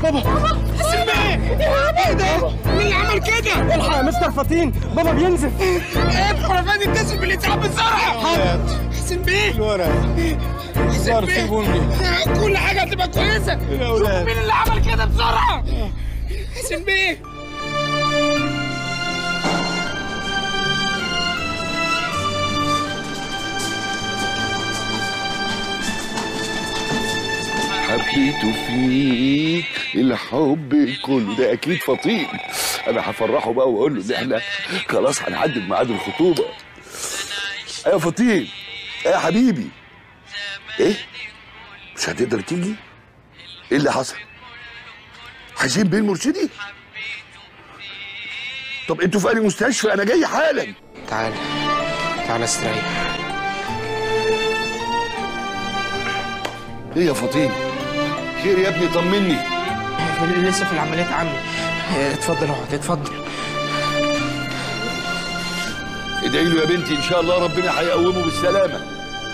بابا حسين بيه ايه ده؟ مين اللي عمل كده؟ الحق يا مستر فطين بابا بينزف ايه الحرفان اتصل بالاسعاف بسرعه حسين بيه الورق حسين صار بيه سيبوني كل حاجه هتبقى كويسه الأولاد. مين اللي عمل كده بسرعه؟ حسين بيه حبيته فيك الحب كله ده اكيد فطين انا هفرحه بقى واقول له ان احنا خلاص هنحدد ميعاد الخطوبه ايوه فطين ايه يا حبيبي ايه مش هتقدر تيجي ايه اللي حصل حسين بيه المرشدي طب انتوا في انهي مستشفى انا جاي حالا تعال تعال استريح ايه يا فطين خير يا ابني طمني لسه في العمليات عمي اتفضل اقعد اتفضل ادعي له يا بنتي ان شاء الله ربنا هيقومه بالسلامه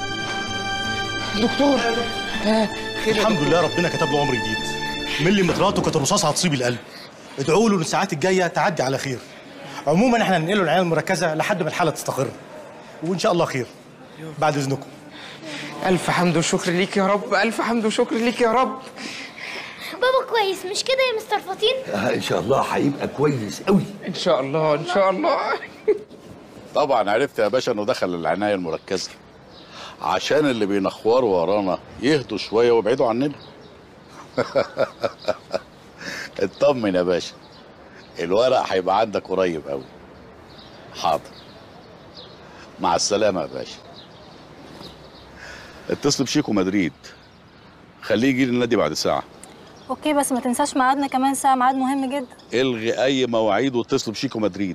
دكتور الحمد لله ربنا كتب له عمر جديد ملي متراته كانت الرصاص هتصيب القلب ادعوا له ان الساعات الجايه تعدي على خير عموما احنا هننقله العنايه المركزه لحد ما الحاله تستقر وان شاء الله خير بعد اذنكم الف حمد وشكر ليك يا رب الف حمد وشكر ليك يا رب بابا كويس مش كده يا مستر فطين آه ان شاء الله هيبقى كويس قوي ان شاء الله ان شاء الله طبعا عرفت يا باشا انه دخل العنايه المركزه عشان اللي بينخوروا ورانا يهدوا شويه ويبعدوا عننا اطمن يا باشا الورق هيبقى عندك قريب قوي حاضر مع السلامه يا باشا اتصل بشيكو مدريد خليه يجي لي النادي بعد ساعه اوكي بس ما تنساش ميعادنا كمان ساعة ميعاد مهم جدا الغي اي مواعيد واتصل بشيكو مدريد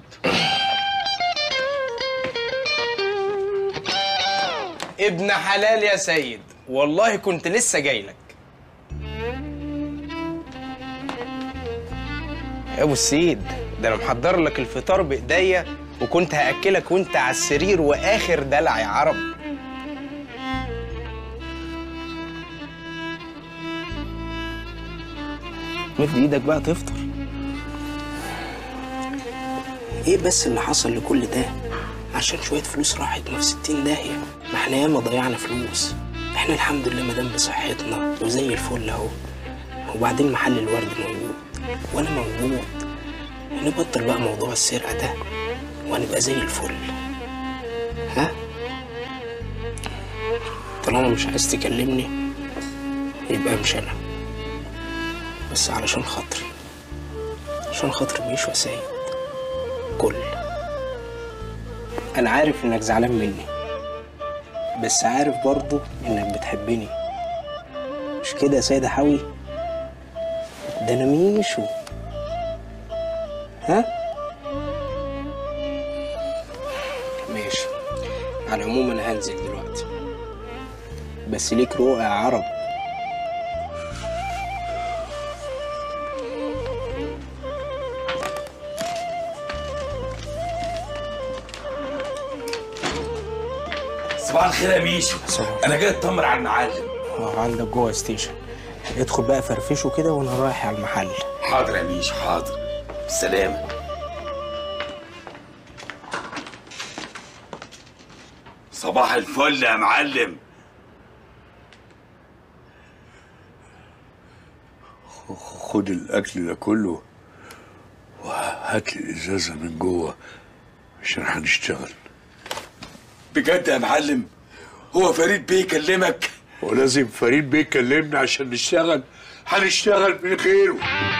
ابن حلال يا سيد والله كنت لسه جاي لك يا ابو السيد ده انا محضر لك الفطار بايديا وكنت هاكلك وانت على السرير واخر دلع يا عرب مد ايدك بقى تفطر ايه بس اللي حصل لكل ده عشان شوية فلوس راحت ما في ستين داهية ما احنا ياما ضيعنا فلوس احنا الحمد لله مدام بصحتنا وزي الفل اهو وبعدين محل الورد موجود وانا موجود نبطل بقى موضوع السرقة ده وهنبقى زي الفل ها طالما مش عايز تكلمني يبقى امشي انا بس علشان خاطري عشان خاطر ميشو يا سيد كل انا عارف انك زعلان مني بس عارف برضو انك بتحبني مش كده يا سيد حوي ده انا ميشو ها ماشي على العموم انا هنزل دلوقتي بس ليك رؤى يا عرب صباح الخير يا ميشو انا جاي اطمن على المعلم اه عندك جوه ستيشن ادخل بقى فرفشه كده وانا رايح على المحل حاضر يا ميشو حاضر بالسلامه صباح الفل يا معلم خد الاكل ده كله وهات لي الازازه من جوه عشان هنشتغل بجد يا معلم هو فريد بيه كلمك ولازم فريد بيه يكلمنا عشان نشتغل هنشتغل من غيره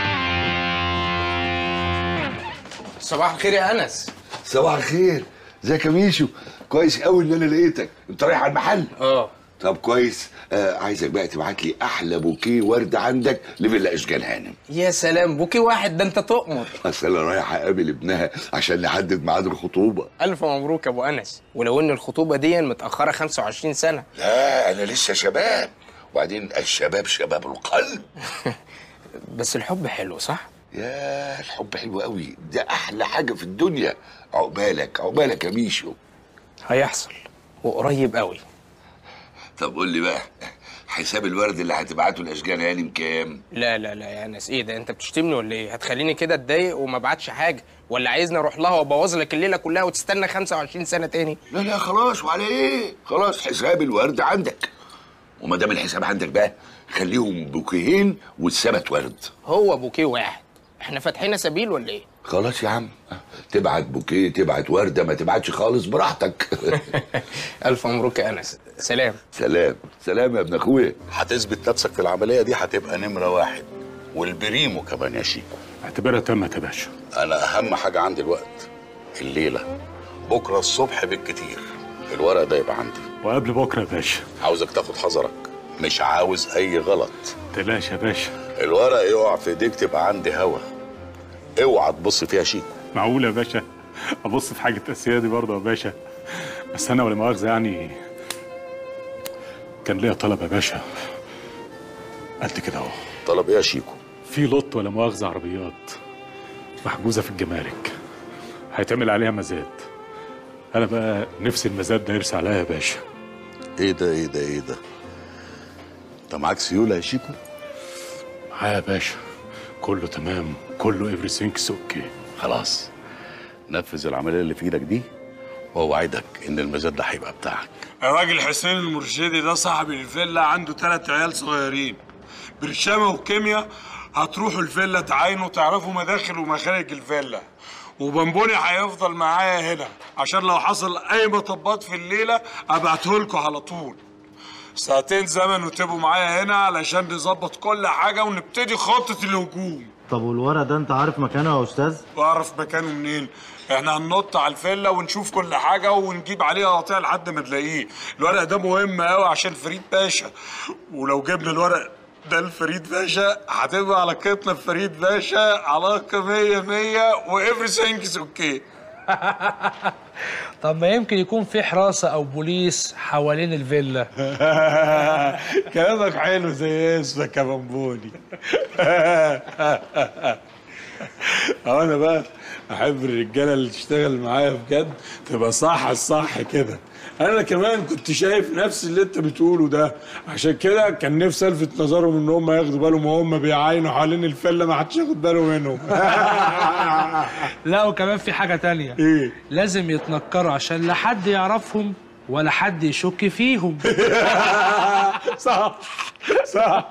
صباح الخير يا انس صباح الخير ازيك يا ميشو كويس قوي ان انا لقيتك انت رايح على المحل اه طب كويس آه عايزك بقى تبعت لي احلى بوكيه ورد عندك لفيلا اشجان هانم يا سلام بوكي واحد ده انت تؤمر اصل انا رايح اقابل ابنها عشان نحدد ميعاد الخطوبه الف مبروك يا ابو انس ولو ان الخطوبه دي متاخره 25 سنه لا انا لسه شباب وبعدين الشباب شباب القلب بس الحب حلو صح يا الحب حلو قوي ده احلى حاجه في الدنيا عقبالك عقبالك يا ميشو هيحصل وقريب قوي طب قول لي بقى حساب الورد اللي هتبعته الاشجان هانم كام لا لا لا يا انس ايه ده انت بتشتمني ولا ايه هتخليني كده اتضايق وما ابعتش حاجه ولا عايزني اروح لها وابوظ لك الليله كلها وتستنى 25 سنه تاني لا لا خلاص وعلى ايه خلاص حساب الورد عندك وما دام الحساب عندك بقى خليهم بوكيهين والسبت ورد هو بوكيه واحد احنا فاتحين سبيل ولا ايه خلاص يا عم تبعت بوكيه تبعت ورده ما تبعتش خالص براحتك الف مبروك يا انس سلام سلام سلام يا ابن اخويا هتثبت نفسك في العمليه دي هتبقى نمره واحد والبريمو كمان يا شيكو اعتبرها تمت يا باشا انا اهم حاجه عندي الوقت الليله بكره الصبح بالكتير الورق ده يبقى عندي وقبل بكره يا باشا عاوزك تاخد حذرك مش عاوز اي غلط تلاش يا باشا الورق يقع في ايديك تبقى عندي هوا اوعى تبص فيها شيكو معقول يا باشا ابص في حاجه الاساسيه دي برضه يا باشا بس انا ولا مؤاخذه يعني كان ليا طلب يا باشا قد كده اهو طلب ايه يا شيكو في لوت ولا مؤاخذه عربيات محجوزه في الجمارك هيتعمل عليها مزاد انا بقى نفسي المزاد ده يرسى عليا يا باشا ايه ده ايه ده ايه ده انت معاك سيوله يا شيكو معايا يا باشا كله تمام كله everything's اوكي خلاص نفذ العمليه اللي في ايدك دي واوعدك ان المزاد ده هيبقى بتاعك الراجل حسين المرشدي ده صاحب الفيلا عنده ثلاث عيال صغيرين برشامة وكيمياء هتروحوا الفيلا تعاينوا تعرفوا مداخل ومخارج الفيلا وبنبوني هيفضل معايا هنا عشان لو حصل اي مطبات في الليله ابعته لكم على طول ساعتين زمن وتبقوا معايا هنا علشان نظبط كل حاجه ونبتدي خطه الهجوم طب والورق ده انت عارف مكانه يا استاذ واعرف مكانه منين احنا هننط على الفيلا ونشوف كل حاجه ونجيب عليه قطيع لحد ما نلاقيه الورق ده مهم قوي عشان فريد باشا ولو جبنا الورق ده لفريد باشا هتبقى علاقتنا بفريد باشا علاقه مية مية وإيفريثينج از اوكي طب ما يمكن يكون في حراسة أو بوليس حوالين الفيلا كلامك حلو زي اسمك يا بنبوني اه انا بقى احب الرجاله اللي تشتغل معايا بجد تبقى صح الصح كده انا كمان كنت شايف نفس اللي انت بتقوله ده عشان كده كان نفسي الفت نظرهم ان هم ياخدوا بالهم وهم بيعاينوا حوالين الفله ما حدش ياخد باله منهم لا وكمان في حاجة تانية ايه لازم يتنكروا عشان لا حد يعرفهم ولا حد يشك فيهم صح صح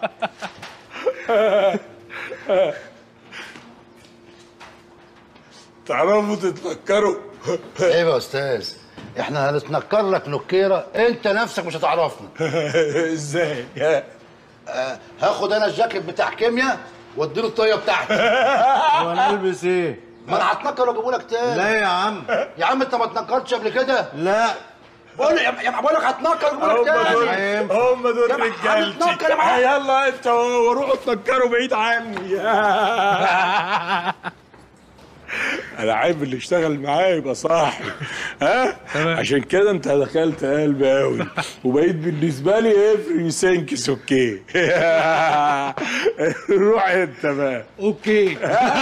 تعرفوا تتنكروا عيب يا استاذ احنا هنتنكر لك نكيره انت نفسك مش هتعرفنا ازاي آه هاخد انا الجاكيت بتاع كيمياء واديله الطاقيه بتاعتي وانا البس ايه ما انا هتنكر واجيبه لك تاني لا يا عم يا عم انت ما اتنكرتش قبل كده لا بقول يا يا بقول لك هتنكر واجيبه لك هم دول تاني هم دول يا محمد رجالتي نكر يا محمد. يلا انت وروحوا اتنكروا بعيد عني انا عيب اللي اشتغل معايا يبقى صاحي ها عشان كده انت دخلت قلبي قوي وبقيت بالنسبه لي افري سينكس اوكي روح انت بقى اوكي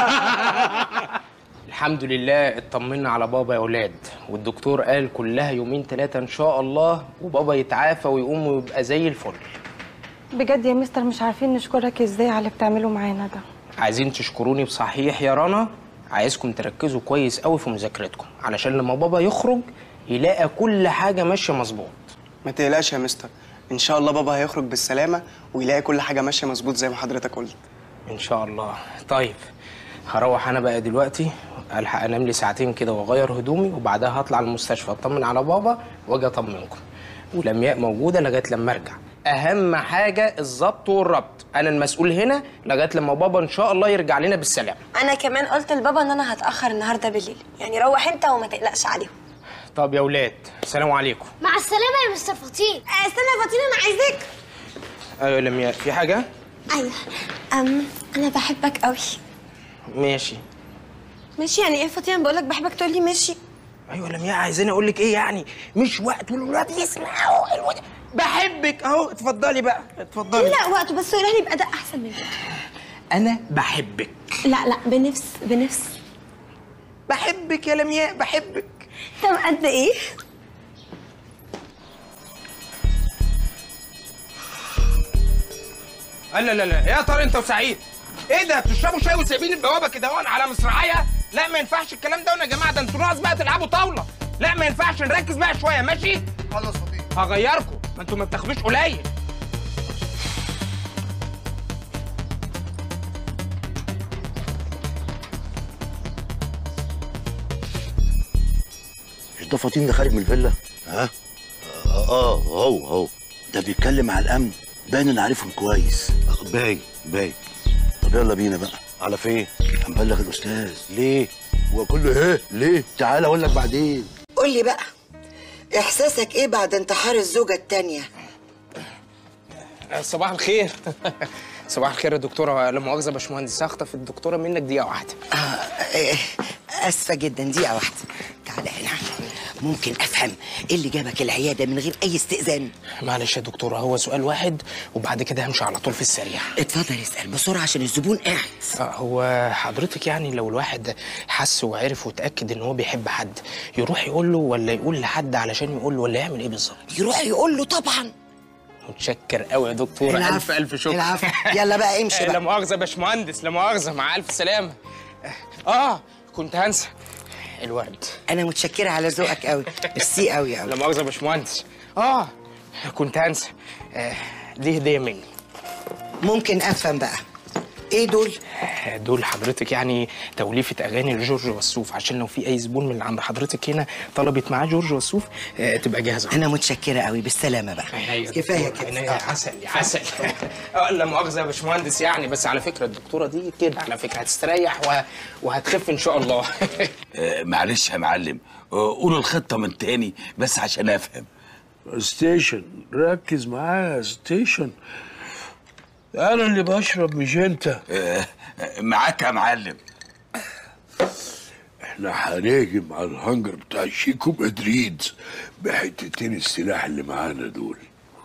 الحمد لله اطمنا على بابا يا اولاد والدكتور قال كلها يومين ثلاثه ان شاء الله وبابا يتعافى ويقوم ويبقى زي الفل بجد يا مستر مش عارفين نشكرك ازاي على اللي بتعمله معانا ده عايزين تشكروني بصحيح يا رنا عايزكم تركزوا كويس قوي في مذاكرتكم علشان لما بابا يخرج يلاقي كل حاجه ماشيه مظبوط ما تقلقش يا مستر ان شاء الله بابا هيخرج بالسلامه ويلاقي كل حاجه ماشيه مظبوط زي ما حضرتك قلت ان شاء الله طيب هروح انا بقى دلوقتي الحق انام لي ساعتين كده واغير هدومي وبعدها هطلع المستشفى اطمن على بابا واجي اطمنكم ولمياء موجوده لغايه لما ارجع اهم حاجه الظبط والربط انا المسؤول هنا لغايه لما بابا ان شاء الله يرجع لنا بالسلامه انا كمان قلت لبابا ان انا هتاخر النهارده بالليل يعني روح انت وما تقلقش عليهم طب يا ولاد سلام عليكم مع السلامة يا مستر فطين استنى يا فاطمه انا عايزاك ايوه يا لمياء في حاجه ايوه أم انا بحبك قوي ماشي ماشي يعني ايه فاطمه بقول لك بحبك تقول لي ماشي ايوه يا لمياء عايزين اقول لك ايه يعني مش وقت والولاد يسمعوا الولاد بحبك اهو اتفضلي بقى اتفضلي لا وقت بس قولها لي باداء احسن من كده انا بحبك لا لا بنفس بنفس بحبك يا لمياء بحبك طب قد ايه لا لا لا يا طارق انت وسعيد ايه ده بتشربوا شاي وسايبين البوابه كده هون على مصراعيه لا ما ينفعش الكلام ده يا جماعه ده انتوا ناقص بقى تلعبوا طاوله لا ما ينفعش نركز بقى شويه ماشي خلص هغيركم ما انتوا ما بتاخدوش قليل مش ده فاطين ده خارج من الفيلا ها اه هو هو ده بيتكلم على الامن باين ان عارفهم كويس باين باين طب يلا بينا بقى على فين هنبلغ الاستاذ ليه هو كله ايه ليه تعالى اقول لك بعدين قول لي بقى احساسك ايه بعد انتحار الزوجه التانية صباح الخير صباح الخير يا دكتوره لا مؤاخذه يا باشمهندس هخطف الدكتوره منك دقيقه واحده إيه، اسفه جدا دقيقه واحده تعالى هنا ممكن افهم ايه اللي جابك العياده من غير اي استئذان معلش يا دكتوره هو سؤال واحد وبعد كده همشي على طول في السريع اتفضل اسال بسرعه عشان الزبون قاعد آه، هو حضرتك يعني لو الواحد حس وعرف وتاكد ان هو بيحب حد يروح يقول له ولا يقول لحد علشان يقول له ولا يعمل ايه بالظبط يروح يقول له طبعا متشكر قوي يا دكتوره العفو، الف الف شكر العفو. يلا بقى امشي لا بقى. مؤاخذه يا باشمهندس لا مؤاخذه مع الف سلامه اه كنت هنسى الورد انا متشكره على ذوقك قوي ميرسي قوي قوي لا مؤاخذه يا باشمهندس اه كنت هنسى آه دي هديه مني ممكن افهم بقى ايه دول دول حضرتك يعني توليفة أغاني لجورج وسوف عشان لو في أي زبون من اللي عند حضرتك هنا طلبت معاه جورج وسوف آه، تبقى جاهزة انا متشكره قوي بالسلامه بقى كفايه كده كفاية عسل يا عسل آه، لا مؤاخذة يا باشمهندس يعني بس على فكرة الدكتورة دي كده على فكرة هتستريح و... وهتخف إن شاء الله آه، معلش يا معلم آه، قولوا الخطه من تاني بس عشان افهم ستيشن ركز معايا يا ستيشن انا اللي بشرب مش انت آه، معاك يا معلم احنا هنهجم على الهنجر بتاع شيكو مدريد بحتتين السلاح اللي معانا دول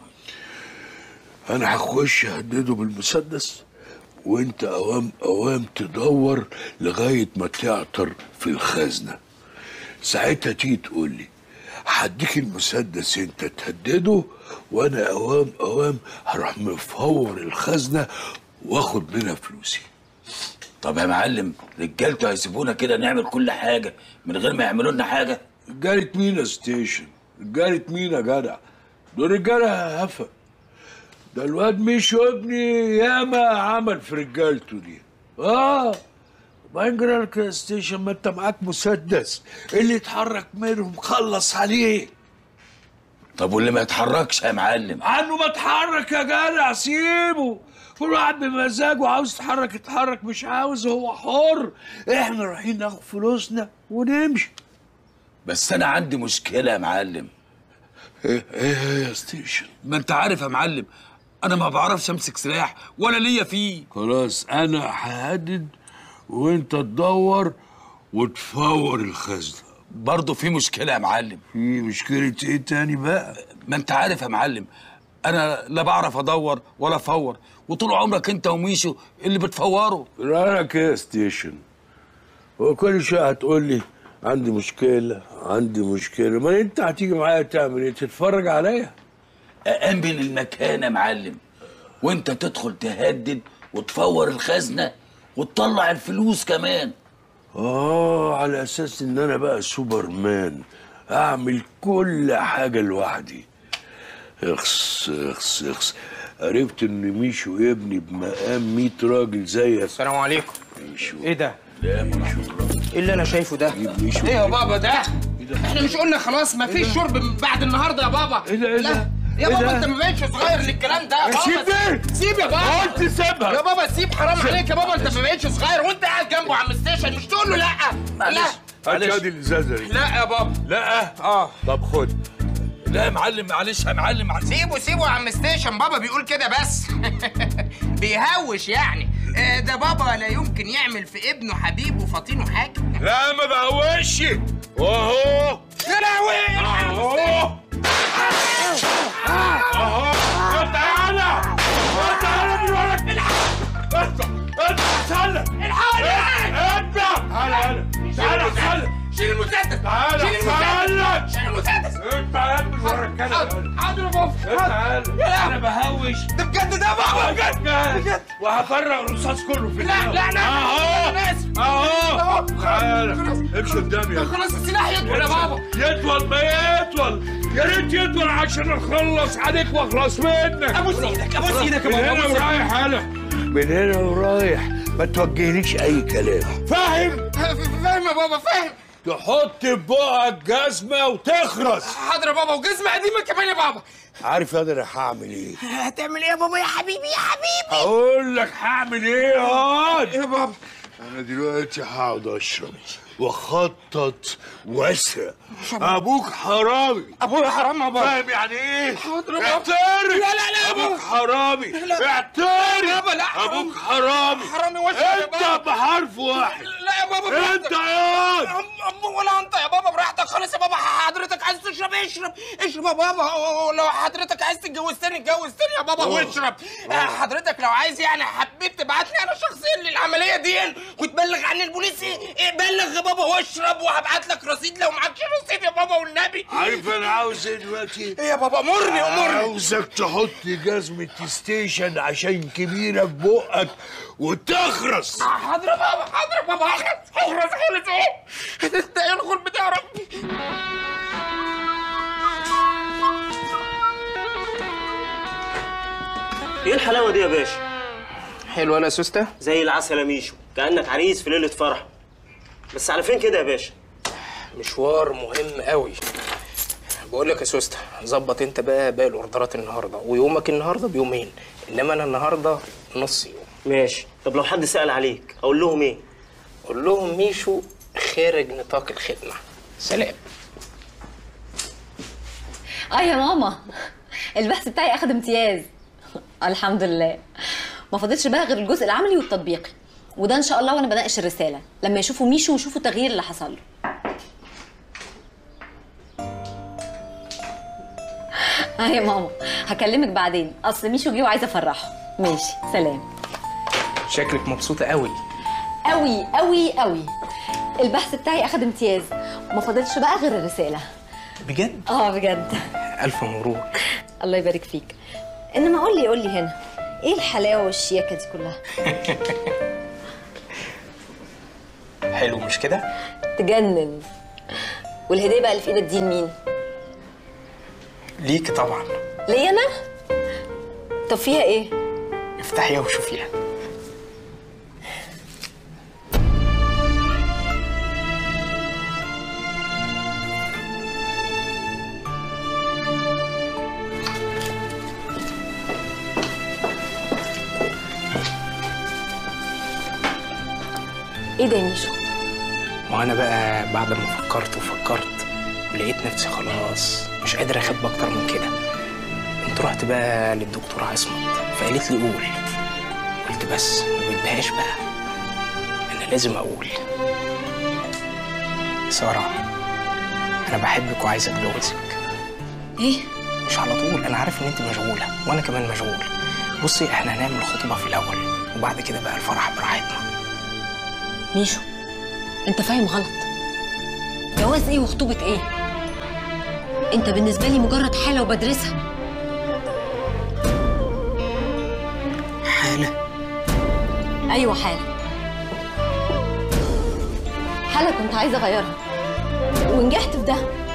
انا هخش اهدده بالمسدس وانت اوام اوام تدور لغايه ما تعطر في الخزنه ساعتها تيجي تقول لي هديك المسدس انت تهدده وانا اوام اوام هروح مفور الخزنه واخد منها فلوسي طب يا معلم رجالته هيسيبونا كده نعمل كل حاجه من غير ما يعملوا لنا حاجه رجالة مين يا ستيشن؟ رجالة مين يا جدع؟ دول رجالة هفا ده الواد مشو ابني ياما عمل في رجالته دي اه وبعدين جرالك يا ستيشن ما انت معاك مسدس اللي يتحرك منهم خلص عليه طب واللي ما يتحركش يا معلم عنه ما اتحرك يا جدع سيبه كل واحد بمزاجه عاوز يتحرك يتحرك مش عاوز هو حر احنا رايحين ناخد فلوسنا ونمشي بس انا عندي مشكله يا معلم ايه ايه يا ستيشن ما انت عارف يا معلم انا ما بعرفش امسك سلاح ولا ليا فيه خلاص انا ههدد وانت تدور وتفور الخزنه برضه في مشكله يا معلم في مشكله ايه تاني بقى ما انت عارف يا معلم انا لا بعرف ادور ولا افور وطول عمرك انت وميشو اللي بتفوروا رايك ايه يا ستيشن هو كل شويه هتقول لي عندي مشكله عندي مشكله ما انت هتيجي معايا تعمل ايه تتفرج عليا أأمن المكان يا معلم وانت تدخل تهدد وتفور الخزنه وتطلع الفلوس كمان اه على اساس ان انا بقى سوبرمان اعمل كل حاجه لوحدي اخس اخس اخس عرفت ان ميشو ابني بمقام 100 راجل زيك السلام عليكم ميشو ايه ده؟ لا ميشو ايه اللي انا شايفه ده؟ ميشو ايه يا بابا ده؟ احنا مش قلنا خلاص ما فيش شرب من بعد النهارده يا بابا ايه ده ايه لا. ده يا إيه بابا ده؟ انت ما بقتش صغير للكلام ده بابا سيب ايه؟ سيب يا بابا قلت سيبها. يا بابا سيب حرام سيب. عليك يا بابا انت ما بقتش صغير وانت قاعد جنبه عم ستيشن مش تقول له لا لا هات ادي الازازه دي لا يا بابا لا اه طب خد لا يا معلم معلش يا معلم معلش. سيبه سيبه يا عم ستيشن بابا بيقول كده بس بيهوش يعني آه، ده بابا لا يمكن يعمل في ابنه حبيبه فاطينه حاجه لا ما بهوش واهو يا لهوي اهو اهو تعالى تعالى من وراك انت انت تعالى الحقني انت تعالى هلا تعالى تعالى شيل المسدس تعالى شيل المسدس تعالى شيل المسدس انت تعالى من وراك حاضر حاضر يا بابا حاضر يا لا انا بهوش ده بجد ده يا بابا بجد بجد وهفرغ الرصاص كله في لا لا لا اهو انا اسف اهو تعالى خلاص امشي قدامي يا خلاص السلاح يطول يا بابا يطول ما يطول يا ريت يطول عشان اخلص عليك واخلص منك ابوس ايدك ابوس ايدك يا من بابا هنا أبوس إيدك. ورايح انا من هنا ورايح ما توجهليش اي كلام فاهم فاهم يا بابا فاهم تحط في بقك جزمه وتخرس حاضر يا بابا وجزمه قديمه كمان يا بابا عارف انا هعمل ايه هتعمل ايه يا بابا يا حبيبي يا حبيبي اقول لك هعمل ايه ياض يا بابا انا دلوقتي هقعد اشرب واخطط واسرق ابوك حرامي ابويا حرام يا بابا فاهم يعني ايه؟ حاضر يا بابا. اعترف لا لا لا يا ابوك بابا. حرامي لا. اعترف يا بابا لا حرام. ابوك حرامي حرامي وش يا انت بابا بحرف واحد لا يا بابا انت يا أم- أم ولا انت يا بابا براحتك خالص يا بابا حضرتك عايز تشرب اشرب اشرب يا بابا لو حضرتك عايز تتجوز تاني اتجوز تاني يا بابا أوه. واشرب آه، حضرتك لو عايز يعني حبيت تبعت لي انا شخصيا للعمليه دي وتبلغ عن البوليس إيه، بلغ يا بابا واشرب وهبعت لك رصيد لو معكش رصيد يا بابا والنبي عارف انا عاوز ايه دلوقتي؟ ايه يا بابا امرني امرني عاوزك تحط جزمة ستيشن عشان كبيرة في بقك وتخرس حاضر يا بابا حاضر يا بابا اخرس اخرس خالص اهو انت ايه الغرب بتاع ربي ايه الحلاوه دي يا باشا حلوه يا سوسته زي العسل يا ميشو كانك عريس في ليله فرح بس على فين كده يا باشا مشوار مهم قوي بقول لك يا سوسته ظبط انت بقى باقي الاوردرات النهارده ويومك النهارده بيومين انما انا النهارده نص يوم ماشي طب لو حد سال عليك اقول لهم ايه قول لهم ميشو خارج نطاق الخدمه سلام اه يا ماما البحث بتاعي اخد امتياز الحمد لله ما فاضلش بقى غير الجزء العملي والتطبيقي وده ان شاء الله وانا بناقش الرساله لما يشوفوا ميشو ويشوفوا التغيير اللي حصل له اه يا ماما هكلمك بعدين اصل ميشو جه وعايزه افرحه ماشي سلام شكلك مبسوطه قوي قوي قوي قوي البحث بتاعي اخد امتياز ما فاضلش بقى غير الرساله بجد اه بجد الف مبروك الله يبارك فيك انما قول لي قول لي هنا ايه الحلاوه والشياكه دي كلها حلو مش كده تجنن والهديه بقى اللي في ايدك دي لمين ليك طبعا ليا انا طب فيها ايه افتحيها وشوفيها ايه ده يا ميشو وانا بقى بعد ما فكرت وفكرت ولقيت نفسي خلاص مش قادر اخب اكتر من كده قمت رحت بقى للدكتورة عصمت فقالت لي قول قلت بس ما بدهاش بقى انا لازم اقول سارة انا بحبك وعايز اتجوزك ايه مش على طول انا عارف ان انت مشغولة وانا كمان مشغول بصي احنا هنعمل الخطوبة في الاول وبعد كده بقى الفرح براحتنا ميشو انت فاهم غلط جواز ايه وخطوبه ايه انت بالنسبه لي مجرد حاله وبدرسها حالة ايوه حاله حاله كنت عايزه اغيرها ونجحت في ده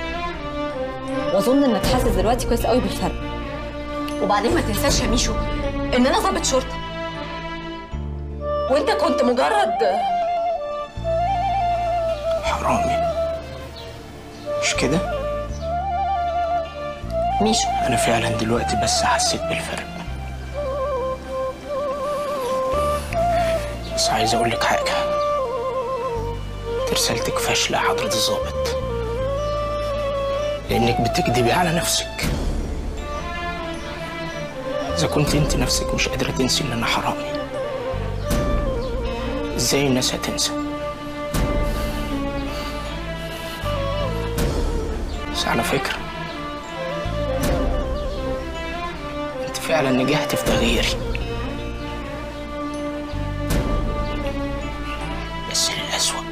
واظن انك حاسس دلوقتي كويس قوي بالفرق وبعدين ما تنساش يا ميشو ان انا ضابط شرطه وانت كنت مجرد حرامي مش كده ميشو انا فعلا دلوقتي بس حسيت بالفرق بس عايز اقول لك حاجه رسالتك فاشله يا حضره الظابط لانك بتكذبي على نفسك اذا كنت انت نفسك مش قادره تنسي ان انا حرامي ازاي الناس هتنسى بس على فكره انت فعلا نجحت في تغييري بس للأسوأ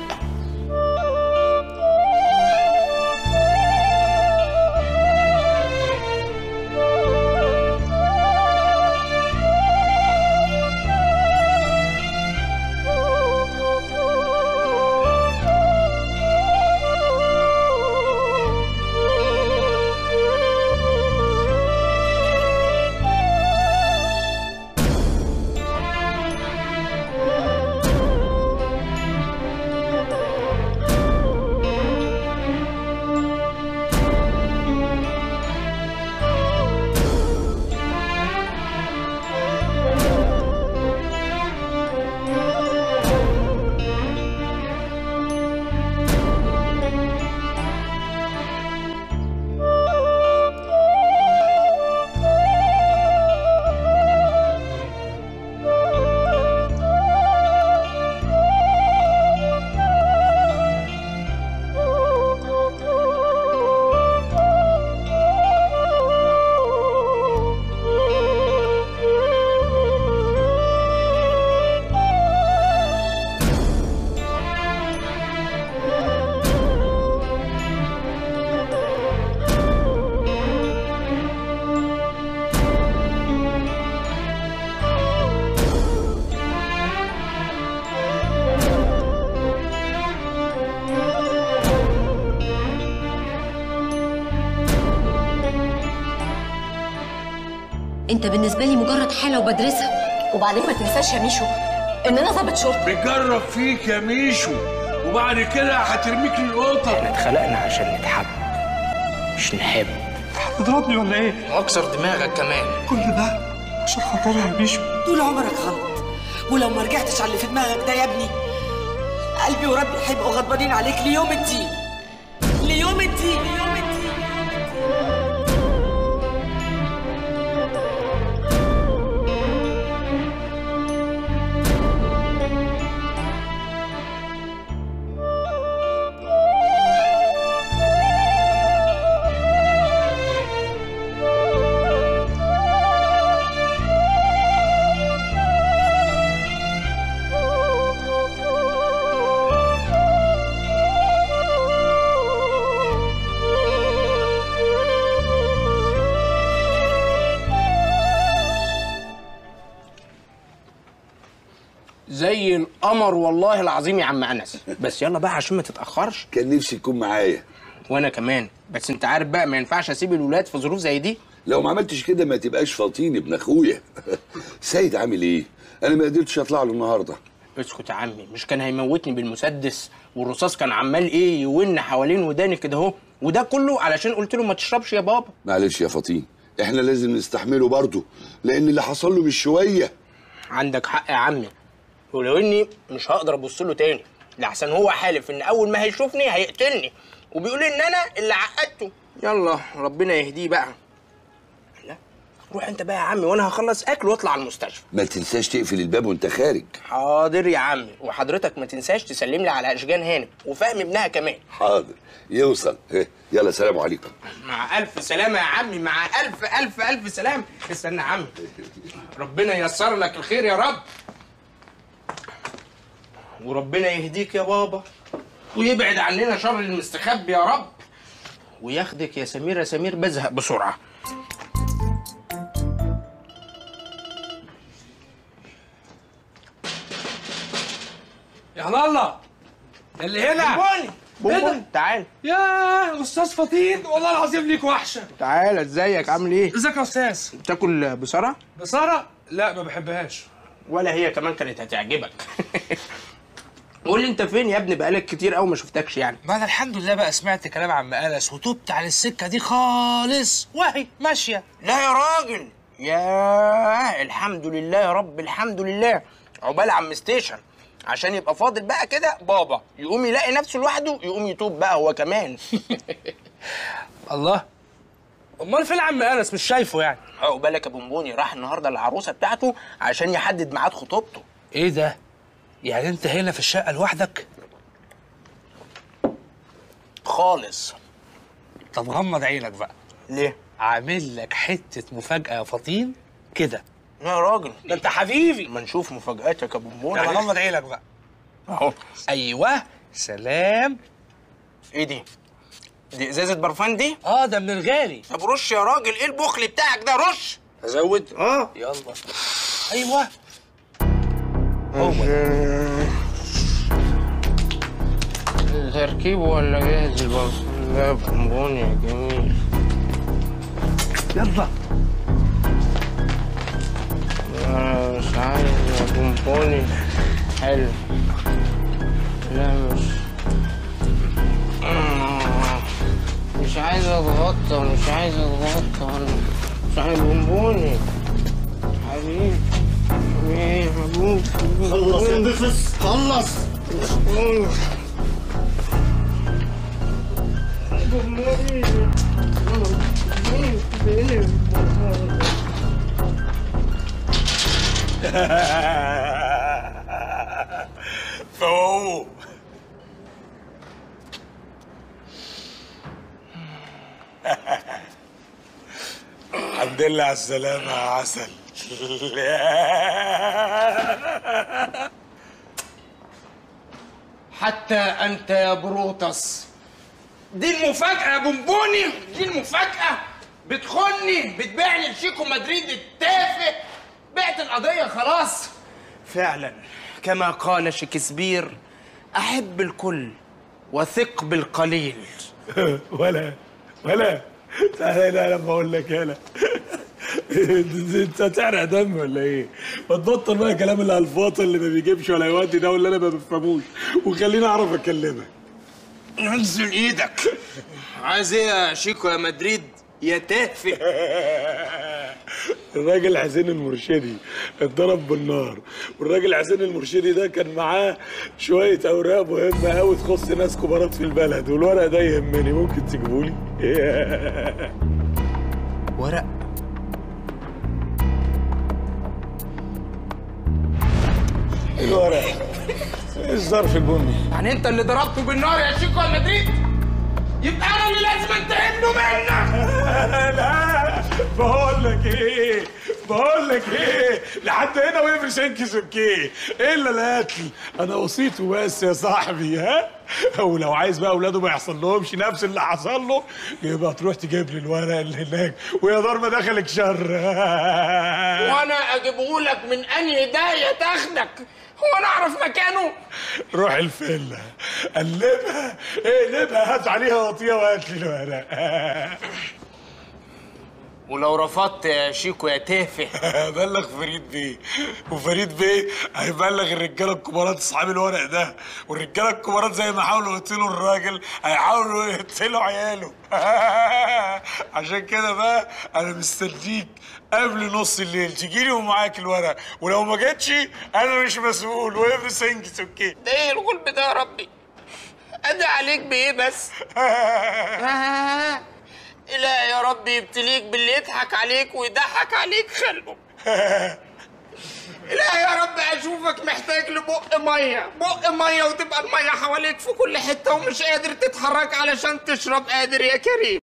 انت بالنسبه لي مجرد حاله وبدرسها وبعدين ما تنساش يا ميشو ان انا ضابط شرطه بتجرب فيك يا ميشو وبعد كده هترميك للقطط احنا اتخلقنا عشان نتحب مش نحب تضربني ولا ايه؟ واكسر دماغك كمان كل ده عشان خاطرها يا ميشو طول عمرك غلط ولو ما رجعتش على اللي في دماغك ده يا ابني قلبي وربي هيبقوا غضبانين عليك ليوم الدين ليوم الدين ليوم الدين زي القمر والله العظيم يا عم انس بس يلا بقى عشان ما تتاخرش كان نفسي تكون معايا وانا كمان بس انت عارف بقى ما ينفعش اسيب الولاد في ظروف زي دي لو ما عملتش كده ما تبقاش فاطين ابن اخويا سيد عامل ايه انا ما قدرتش اطلع له النهارده اسكت يا عمي مش كان هيموتني بالمسدس والرصاص كان عمال ايه يون حوالين وداني كده اهو وده كله علشان قلت له ما تشربش يا بابا معلش يا فاطين احنا لازم نستحمله برضه لان اللي حصل له مش شويه عندك حق يا عمي ولو اني مش هقدر ابص له تاني لحسن هو حالف ان اول ما هيشوفني هيقتلني وبيقول ان انا اللي عقدته يلا ربنا يهديه بقى لا روح انت بقى يا عمي وانا هخلص اكل واطلع على المستشفى ما تنساش تقفل الباب وانت خارج حاضر يا عمي وحضرتك ما تنساش تسلم لي على اشجان هانم وفهم ابنها كمان حاضر يوصل إيه، يلا سلام عليكم مع الف سلامه يا عمي مع الف الف الف سلام استنى يا عمي ربنا ييسر لك الخير يا رب وربنا يهديك يا بابا ويبعد عننا شر المستخبي يا رب وياخدك يا سمير يا سمير بزهق بسرعه يا الله اللي هنا بونبوني بونبوني تعال يا استاذ فطين والله العظيم ليك وحشه تعال ازيك عامل ايه ازيك يا استاذ تاكل بصرة بصرة لا ما بحبهاش ولا هي كمان كانت هتعجبك قول لي انت فين يا ابني بقالك كتير قوي ما شفتكش يعني ما انا الحمد لله بقى سمعت كلام عم انس وتوبت عن السكه دي خالص وهي ماشيه لا يا راجل يا الحمد لله يا رب الحمد لله عقبال عم ستيشن عشان يبقى فاضل بقى كده بابا يقوم يلاقي نفسه لوحده يقوم يتوب بقى هو كمان الله امال فين عم انس مش شايفه يعني عقبالك يا بونبوني راح النهارده العروسه بتاعته عشان يحدد ميعاد خطوبته ايه ده يعني انت هنا في الشقه لوحدك خالص طب غمض عينك بقى ليه عامل لك حته مفاجاه يا فطين كده يا راجل ده انت حبيبي ما نشوف مفاجاتك يا بونبوني يلا غمض عينك بقى اهو ايوه سلام ايه دي دي ازازه برفان دي اه ده من الغالي طب رش يا راجل ايه البخل بتاعك ده رش ازود اه يلا ايوه تركيب ولا جاهز البرفان لا بونبوني يا جميل يلا انا مش عايز يا بونبوني حلو لا مش آه. مش عايز اتغطى مش عايز اتغطى انا مش عايز بونبوني حبيبي حبيبي حبيبي خلص يا نفس خلص فهو الحمد لله على السلامة يا عسل حتى انت يا بروتس دي المفاجأة يا بونبوني دي المفاجأة بتخني بتبيعني لشيكو مدريد التافه بعت القضية خلاص فعلا كما قال شكسبير أحب الكل وثق بالقليل ولا ولا تعالى هنا لما اقول لك هنا انت هتحرق دم ولا ايه؟ ما تبطل بقى كلام الالفاظ اللي ما بيجيبش ولا يودي ده واللي انا ما بفهموش وخليني اعرف اكلمك انزل ايدك عايز ايه يا شيكو يا مدريد يا تافه الراجل حسين المرشدي اتضرب بالنار والراجل حسين المرشدي ده كان معاه شويه اوراق مهمه قوي تخص ناس كبارات في البلد والورق ده يهمني ممكن تجيبولي ورق الورق ايه الظرف البني يعني انت اللي ضربته بالنار يا شيكو يا مدريد يبقى انا اللي لازم انتقم له منك لا بقول لك ايه بقول لك ايه لحد هنا ويفرش انكس اوكي الا القتل انا وصيته بس يا صاحبي ها ولو عايز بقى اولاده ما يحصل لهمش نفس اللي حصل له يبقى تروح تجيب لي الورق اللي هناك ويا دار ما دخلك شر وانا اجيبه لك من انهي دايه تاخدك هو انا اعرف مكانه روح الفيلا قلبها اقلبها هات عليها وطيها وهات لي الورق ولو رفضت يا شيكو يا تافه بلغ فريد بيه وفريد بيه هيبلغ الرجاله الكبارات اصحاب الورق ده والرجاله الكبارات زي ما حاولوا يقتلوا الراجل هيحاولوا يقتلوا عياله عشان كده بقى انا مستنيك قبل نص الليل تجيلي ومعاك الورق ولو ما جتش انا مش مسؤول وافري سنجز اوكي ده ايه الغلب ده يا ربي ادعي عليك بايه بس آه. لا يا رب يبتليك باللي يضحك عليك ويضحك عليك خلقه لا يا رب اشوفك محتاج لبق ميه بق ميه وتبقى الميه حواليك في كل حته ومش قادر تتحرك علشان تشرب قادر يا كريم